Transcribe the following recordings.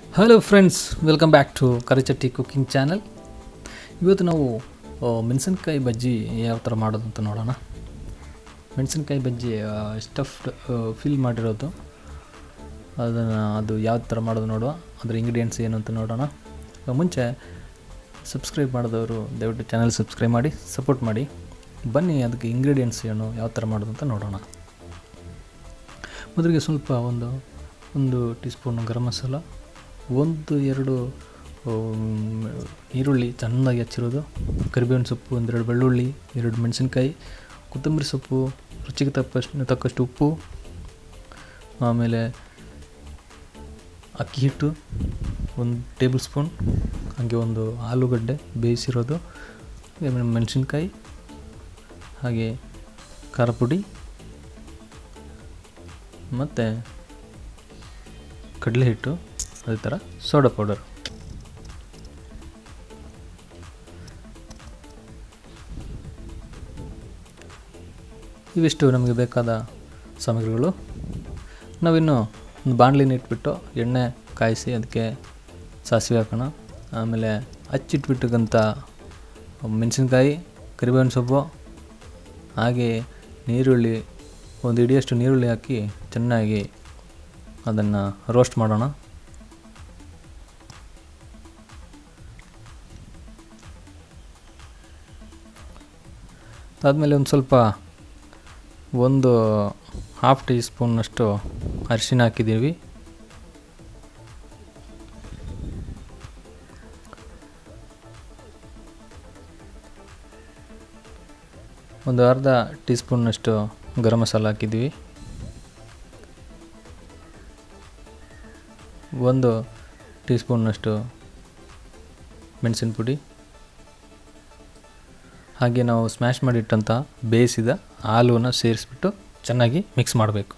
hello friends welcome back to Karichatti cooking channel ಇವತ್ತು ನಾವು ಆ, ಮೆಣಸಿನ್ಕಾಯಿ ಬಜ್ಜಿ ಯಾವ ಥರ ಮಾಡೋದು ಅಂತ ನೋಡೋಣ ಮೆಣಸಿನ್ಕಾಯಿ ಬಜ್ಜಿ ಸ್ಟಫ್ಡ್ ಫಿಲ್ ಮಾಡಿರೋದು ಅದನ್ನು ಅದು ಯಾವ ಥರ ಮಾಡೋದು ನೋಡುವ ಅದ್ರ ಇಂಗ್ರೀಡಿಯೆಂಟ್ಸ್ ಏನು ಅಂತ ನೋಡೋಣ ಆ, ಮುಂಚೆ ಸಬ್ಸ್ಕ್ರೈಬ್ ಮಾಡಿದವರು ದಯವಿಟ್ಟು ಚಾನಲ್ ಸಬ್ಸ್ಕ್ರೈಬ್ ಮಾಡಿ ಸಪೋರ್ಟ್ ಮಾಡಿ ಬನ್ನಿ ಅದಕ್ಕೆ ಇಂಗ್ರೀಡಿಯೆಂಟ್ಸ್ ಏನು ಯಾವ ಥರ ಮಾಡೋದು ಅಂತ ನೋಡೋಣ ಮೊದಲಿಗೆ ಸ್ವಲ್ಪ ಒಂದು ಒಂದು ಟೀ ಸ್ಪೂನ್ ಗರಂ ಮಸಾಲ ಒಂದು ಎರಡು ಆಮ್, ಈರುಳ್ಳಿ ಚೆನ್ನಾಗಿ ಹಚ್ಚಿರೋದು ಕರಿಬೇವಿನ ಸೊಪ್ಪು ಒಂದೆರಡು ಬೆಳ್ಳುಳ್ಳಿ ಎರಡು ಮೆಣಸಿನ್ಕಾಯಿ ಕೊತ್ತಂಬರಿ ಸೊಪ್ಪು ರುಚಿಗೆ ತಕ್ಕಷ್ಟು ತಕ್ಕಷ್ಟು ಉಪ್ಪು ಆಮೇಲೆ ಅಕ್ಕಿ ಹಿಟ್ಟು ಒಂದು ಟೇಬಲ್ ಸ್ಪೂನ್ ಹಾಗೆ ಒಂದು ಆಲೂಗಡ್ಡೆ ಬೇಯಿಸಿರೋದು ಆಮೇಲೆ ಮೆಣಸಿನ್ಕಾಯಿ ಹಾಗೆ ಖಾರ ಪುಡಿ ಮತ್ತು ಕಡಲೆ ಹಿಟ್ಟು ಅದೇ ಥರ ಸೋಡಾ ಪೌಡರ್ ಇವಿಷ್ಟು ನಮಗೆ ಬೇಕಾದ ಸಾಮಗ್ರಿಗಳು ನಾವಿನ್ನು ಒಂದು ಬಾಣಲಿನ ಇಟ್ಬಿಟ್ಟು ಎಣ್ಣೆ ಕಾಯಿಸಿ ಅದಕ್ಕೆ ಸಾಸಿವೆ ಹಾಕೋಣ ಆಮೇಲೆ ಹಚ್ಚಿಟ್ಬಿಟ್ಟಕ್ಕಂಥ ಮೆಣಸಿನ್ಕಾಯಿ ಕರಿಬೇವಿನ ಸೊಪ್ಪು ಹಾಗೆ ನೀರುಳ್ಳಿ ಒಂದು ಇಡಿಯಷ್ಟು ನೀರುಳ್ಳಿ ಹಾಕಿ ಚೆನ್ನಾಗಿ ಅದನ್ನು ರೋಸ್ಟ್ ಮಾಡೋಣ ಅದಾದಮೇಲೆ ಒಂದು ಸ್ವಲ್ಪ ಒಂದು ಹಾಫ್ ಟೀ ಸ್ಪೂನ್ನಷ್ಟು ಅರಿಶಿನ ಹಾಕಿದ್ದೀವಿ ಒಂದು ಅರ್ಧ ಟೀ ಸ್ಪೂನ್ನಷ್ಟು ಗರಂ ಮಸಾಲ ಹಾಕಿದ್ವಿ ಒಂದು ಟೀ ಸ್ಪೂನ್ನಷ್ಟು ಮೆಣಸಿನ ಪುಡಿ ಹಾಗೆ ನಾವು ಸ್ಮ್ಯಾಶ್ ಮಾಡಿಟ್ಟಂಥ ಬೇಯಿಸಿದ ಹಾಲುವನ್ನು ಸೇರಿಸ್ಬಿಟ್ಟು ಚೆನ್ನಾಗಿ ಮಿಕ್ಸ್ ಮಾಡಬೇಕು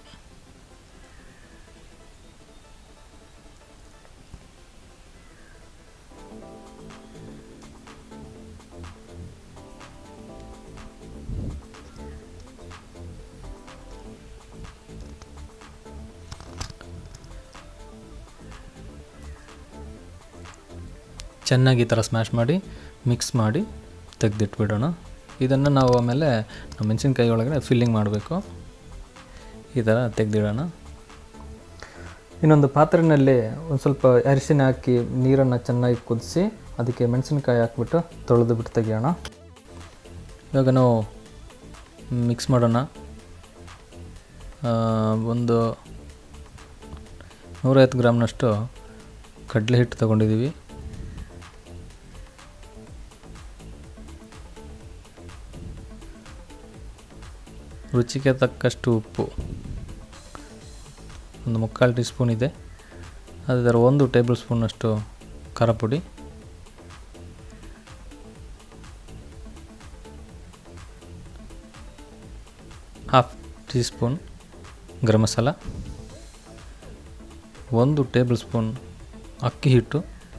ಚೆನ್ನಾಗಿ ಈ ಥರ ಸ್ಮ್ಯಾಶ್ ಮಾಡಿ ಮಿಕ್ಸ್ ಮಾಡಿ ತೆಗೆದಿಟ್ಬಿಡೋಣ ಇದನ್ನು ನಾವು ಆಮೇಲೆ ನಮ್ಮ ಮೆಣಸಿನ್ಕಾಯಿ ಒಳಗಡೆ ಫಿಲ್ಲಿಂಗ್ ಮಾಡಬೇಕು ಈ ಥರ ತೆಗೆದಿಡೋಣ ಇನ್ನೊಂದು ಪಾತ್ರೆಯಲ್ಲಿ ಒಂದು ಸ್ವಲ್ಪ ಅರಿಶಿನ ಹಾಕಿ ನೀರನ್ನು ಚೆನ್ನಾಗಿ ಕುದಿಸಿ ಅದಕ್ಕೆ ಮೆಣಸಿನ್ಕಾಯಿ ಹಾಕ್ಬಿಟ್ಟು ತೊಳೆದು ಬಿಟ್ಟು ತೆಗಿಯೋಣ ಇವಾಗ ನಾವು ಮಿಕ್ಸ್ ಮಾಡೋಣ ಆ, ಒಂದು ನೂರೈವತ್ತು ಗ್ರಾಮ್ನಷ್ಟು ಕಡಲೆ ಹಿಟ್ಟು ತೊಗೊಂಡಿದ್ದೀವಿ ರುಚಿಗೆ ತಕ್ಕಷ್ಟು ಉಪ್ಪು ಒಂದು ಮುಕ್ಕಾಲು ಟೀ ಸ್ಪೂನ್ ಇದೆ ಅದರ ಒಂದು ಟೇಬಲ್ ಸ್ಪೂನಷ್ಟು ಖಾರ ಪುಡಿ half teaspoon garam masala ಒಂದು ಟೇಬಲ್ ಸ್ಪೂನ್ ಅಕ್ಕಿ ಹಿಟ್ಟು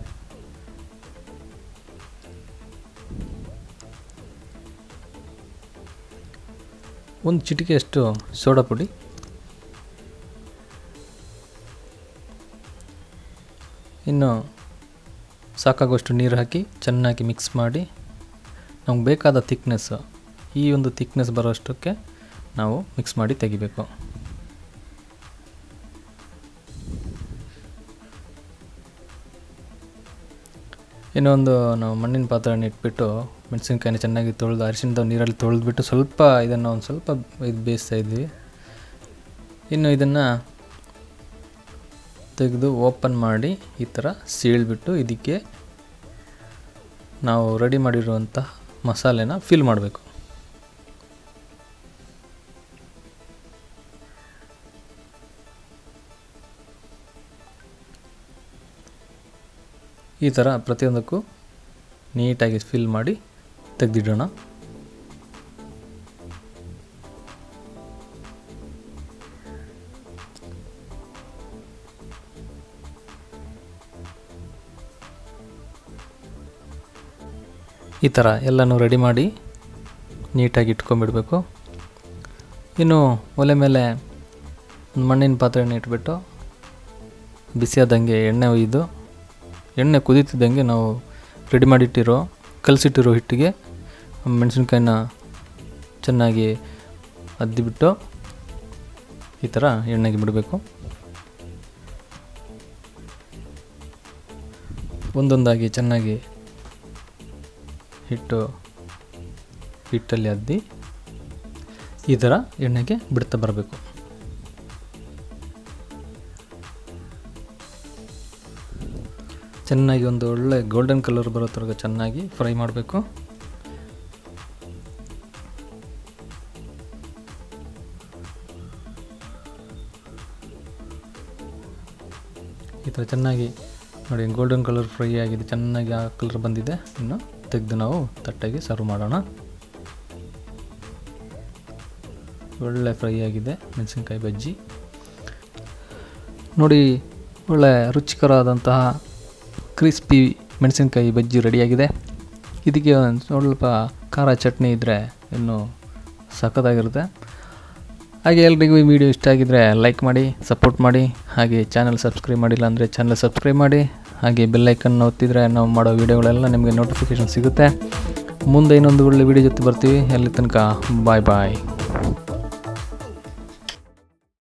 ಒಂದು ಚಿಟಿಕೆಯಷ್ಟು ಸೋಡಾ ಪುಡಿ ಇನ್ನು ಸಾಕಾಗುವಷ್ಟು ನೀರು ಹಾಕಿ ಚೆನ್ನಾಗಿ ಮಿಕ್ಸ್ ಮಾಡಿ ನಮ್ಗೆ ಬೇಕಾದ ಥಿಕ್ನೆಸ್ ಈ ಒಂದು ಥಿಕ್ನೆಸ್ ಬರೋಷ್ಟಕ್ಕೆ ನಾವು ಮಿಕ್ಸ್ ಮಾಡಿ ತೆಗಿಬೇಕು ಇನ್ನೊಂದು ನಾವು ಮಣ್ಣಿನ ಪಾತ್ರೆಯನ್ನು ಇಟ್ಬಿಟ್ಟು ಮೆಣಸಿನ್ಕಾಯಿನ ಚೆನ್ನಾಗಿ ತೊಳೆದು ಅರಿಶಿಣದ ನೀರಲ್ಲಿ ತೊಳೆದ್ಬಿಟ್ಟು ಸ್ವಲ್ಪ ಇದನ್ನು ಒಂದು ಸ್ವಲ್ಪ ಇದು ಬೇಯಿಸ್ತಾ ಇದ್ವಿ ಇನ್ನು ಇದನ್ನು ತೆಗೆದು ಓಪನ್ ಮಾಡಿ ಈ ಥರ ಸೀಳ್ಬಿಟ್ಟು ಇದಕ್ಕೆ ನಾವು ರೆಡಿ ಮಾಡಿರುವಂಥ ಮಸಾಲೆನ ಫಿಲ್ ಮಾಡಬೇಕು ಈ ಥರ ಪ್ರತಿಯೊಂದಕ್ಕೂ ನೀಟಾಗಿ ಫಿಲ್ ಮಾಡಿ ತೆಗೆದಿಡೋಣ ಈ ಥರ ಎಲ್ಲನೂ ರೆಡಿ ಮಾಡಿ ನೀಟಾಗಿ ಇಟ್ಕೊಂಬಿಡಬೇಕು ಇನ್ನು ಒಲೆ ಮೇಲೆ ಒಂದು ಮಣ್ಣಿನ ಪಾತ್ರೆಯನ್ನು ಇಟ್ಬಿಟ್ಟು ಬಿಸಿಯಾದಂಗೆ ಎಣ್ಣೆ ಒಯ್ದು ಎಣ್ಣೆ ಕುದೀತಿದ್ದಂಗೆ ನಾವು ರೆಡಿ ಮಾಡಿಟ್ಟಿರೋ ಕಲಸಿಟ್ಟಿರೋ ಹಿಟ್ಟಿಗೆ ಮೆಣಸಿನ್ಕಾಯಿನ ಚೆನ್ನಾಗಿ ಅದ್ದಿಬಿಟ್ಟು ಈ ಥರ ಎಣ್ಣೆಗೆ ಬಿಡಬೇಕು ಒಂದೊಂದಾಗಿ ಚೆನ್ನಾಗಿ ಹಿಟ್ಟು ಹಿಟ್ಟಲ್ಲಿ ಅದ್ದಿ ಈ ಥರ ಎಣ್ಣೆಗೆ ಬಿಡ್ತಾ ಬರಬೇಕು ಚೆನ್ನಾಗಿ ಒಂದು ಒಳ್ಳೆ ಗೋಲ್ಡನ್ ಕಲರ್ ಬರೋ ಥರ ಚೆನ್ನಾಗಿ ಫ್ರೈ ಮಾಡಬೇಕು ಈ ಥರ ಚೆನ್ನಾಗಿ ನೋಡಿ ಗೋಲ್ಡನ್ ಕಲರ್ ಫ್ರೈ ಆಗಿದೆ ಚೆನ್ನಾಗಿ ಆ ಕಲರ್ ಬಂದಿದೆ ಇನ್ನು ತೆಗೆದು ನಾವು ತಟ್ಟೆಗೆ ಸರ್ವ್ ಮಾಡೋಣ ಒಳ್ಳೆ ಫ್ರೈ ಆಗಿದೆ ಮೆಣಸಿನ್ಕಾಯಿ ಬಜ್ಜಿ ನೋಡಿ ಒಳ್ಳೆ ರುಚಿಕರವಾದಂತಹ ಕ್ರಿಸ್ಪಿ ಮೆಣಸಿನ್ಕಾಯಿ ಬಜ್ಜಿ ರೆಡಿಯಾಗಿದೆ ಇದಕ್ಕೆ ಒಂದು ಸ್ವಲ್ಪ ಖಾರ ಚಟ್ನಿ ಇದ್ದರೆ ಇನ್ನೂ ಸಖತ್ತಾಗಿರುತ್ತೆ ಹಾಗೆ ಎಲ್ರಿಗೂ ಈ ವಿಡಿಯೋ ಇಷ್ಟ ಆಗಿದ್ದರೆ ಲೈಕ್ ಮಾಡಿ ಸಪೋರ್ಟ್ ಮಾಡಿ ಹಾಗೆ ಚಾನಲ್ ಸಬ್ಸ್ಕ್ರೈಬ್ ಮಾಡಿಲ್ಲ ಅಂದರೆ ಚಾನಲ್ ಸಬ್ಸ್ಕ್ರೈಬ್ ಮಾಡಿ ಹಾಗೆ ಬೆಲ್ಲೈಕನ್ ಒತ್ತಿದರೆ ನಾವು ಮಾಡೋ ವೀಡಿಯೋಗಳೆಲ್ಲ ನಿಮಗೆ ನೋಟಿಫಿಕೇಷನ್ ಸಿಗುತ್ತೆ ಮುಂದೆ ಇನ್ನೊಂದು ಒಳ್ಳೆ ವೀಡಿಯೋ ಜೊತೆ ಬರ್ತೀವಿ ಅಲ್ಲಿ ತನಕ ಬಾಯ್ ಬಾಯ್